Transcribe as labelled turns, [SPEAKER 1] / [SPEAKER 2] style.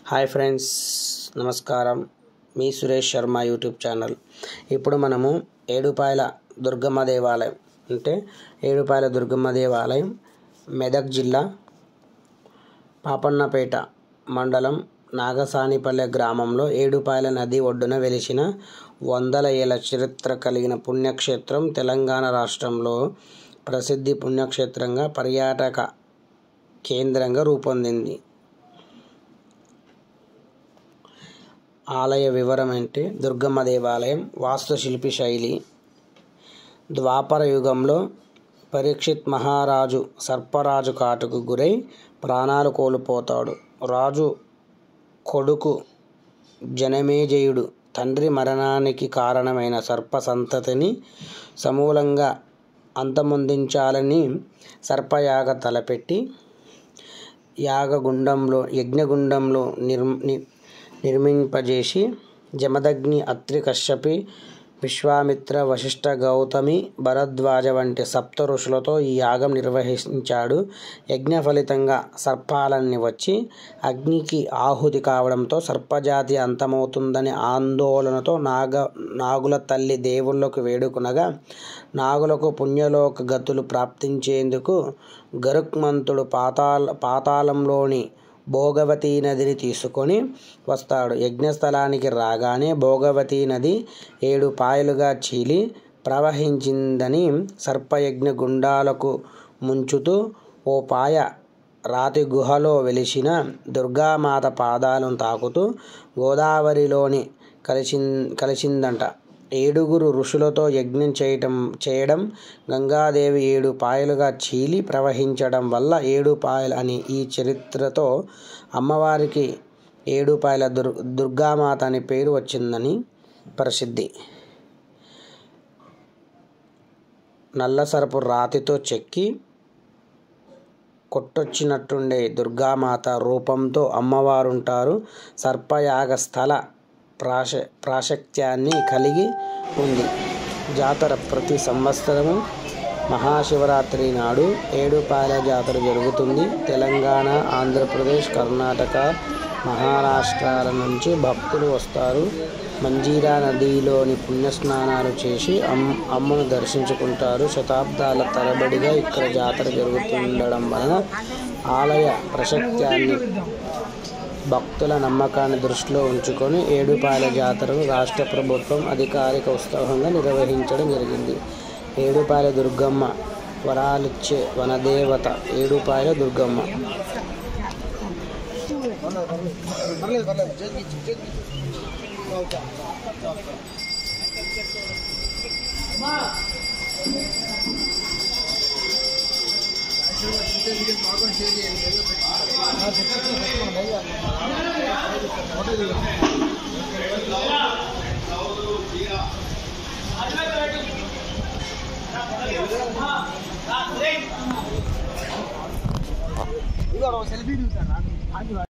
[SPEAKER 1] hi friends నమస్కారం మీ Suresh Sharma YouTube channel ఇప్పుడు మనము ఏడుపాయల దుర్గమ్మ దేవాలయం అంటే ఏడుపాయల దుర్గమ్మ దేవాలయం మెదక్ జిల్లా పాపన్నపేట మండలం నాగసానిపల్లె గ్రామంలో ఏడుపాయల నది ఒడ్డున వెలిసిన వందల ఏళ్ల చరిత్ర కలిగిన పుణ్యక్షేత్రం తెలంగాణ రాష్ట్రంలో ప్రసిద్ధి పుణ్యక్షేత్రంగా పర్యాటక కేంద్రంగా రూపొందింది ఆలయ వివరం అంటే దుర్గమ్మ దేవాలయం వాస్తుశిల్పి శైలి ద్వాపర యుగంలో పరీక్షిత్ మహారాజు సర్పరాజు కాటుకు గురై ప్రాణాలు కోల్పోతాడు రాజు కొడుకు జనమేజయుడు తండ్రి మరణానికి కారణమైన సర్ప సంతతిని సమూలంగా అంతమొందించాలని సర్పయాగ తలపెట్టి యాగగుండంలో యజ్ఞగుండంలో నిర్మ ని- నిర్మింపజేసి జమదగ్ని అత్రి కశ్యపి విశ్వామిత్ర వశిష్ఠ గౌతమి భరద్వాజ వంటి సప్త ఋషులతో ఈ యాగం నిర్వహించాడు యజ్ఞ ఫలితంగా సర్పాలన్నీ వచ్చి అగ్నికి ఆహుతి కావడంతో సర్పజాతి అంతమవుతుందని ఆందోళనతో నాగ నాగుల తల్లి దేవుళ్ళకు వేడుకునగా నాగులకు పుణ్యలోక గతులు ప్రాప్తించేందుకు గరుక్మంతుడు పాతాళ పాతాళంలోని భోగవతీ నదిని తీసుకొని వస్తాడు యజ్ఞస్థలానికి రాగానే భోగవతీ నది ఏడు పాయలుగా చీలి ప్రవహించిందని సర్పయజ్ఞ గుండాలకు ముంచుతూ ఓ పాయ రాతి గుహలో వెలిసిన దుర్గామాత పాదాలను తాకుతూ గోదావరిలోని కలిసిం కలిసిందంట ఏడుగురు ఋషులతో యజ్ఞం చేయటం చేయడం గంగాదేవి ఏడు పాయలుగా చీలి ప్రవహించడం వల్ల ఏడు పాయలు అని ఈ చరిత్రతో అమ్మవారికి ఏడు పాయల దుర్ దుర్గామాత అనే పేరు వచ్చిందని ప్రసిద్ధి నల్లసరపు రాతితో చెక్కి కొట్టొచ్చినట్టుండే దుర్గామాత రూపంతో అమ్మవారుంటారు సర్పయాగ స్థల ప్రాశ ప్రాశక్త్యాన్ని కలిగి ఉంది జాతర ప్రతి సంవత్సరము మహాశివరాత్రి నాడు ఏడుపాయల జాతర జరుగుతుంది తెలంగాణ ఆంధ్రప్రదేశ్ కర్ణాటక మహారాష్ట్రాల నుంచి భక్తులు వస్తారు మంజీరా నదిలోని పుణ్యస్నానాలు చేసి అమ్ అమ్మను దర్శించుకుంటారు శతాబ్దాల తరబడిగా ఇక్కడ జాతర జరుగుతుండడం వలన ఆలయ ప్రశక్త్యాన్ని భక్తుల నమ్మకాన్ని దృష్టిలో ఉంచుకొని ఏడుపాయల జాతరను రాష్ట్ర ప్రభుత్వం అధికారిక ఉత్సవంగా నిర్వహించడం జరిగింది ఏడుపాయల దుర్గమ్మ వరాలిచ్చే వనదేవత ఏడుపాయల దుర్గమ్మ
[SPEAKER 2] సెల్ఫీ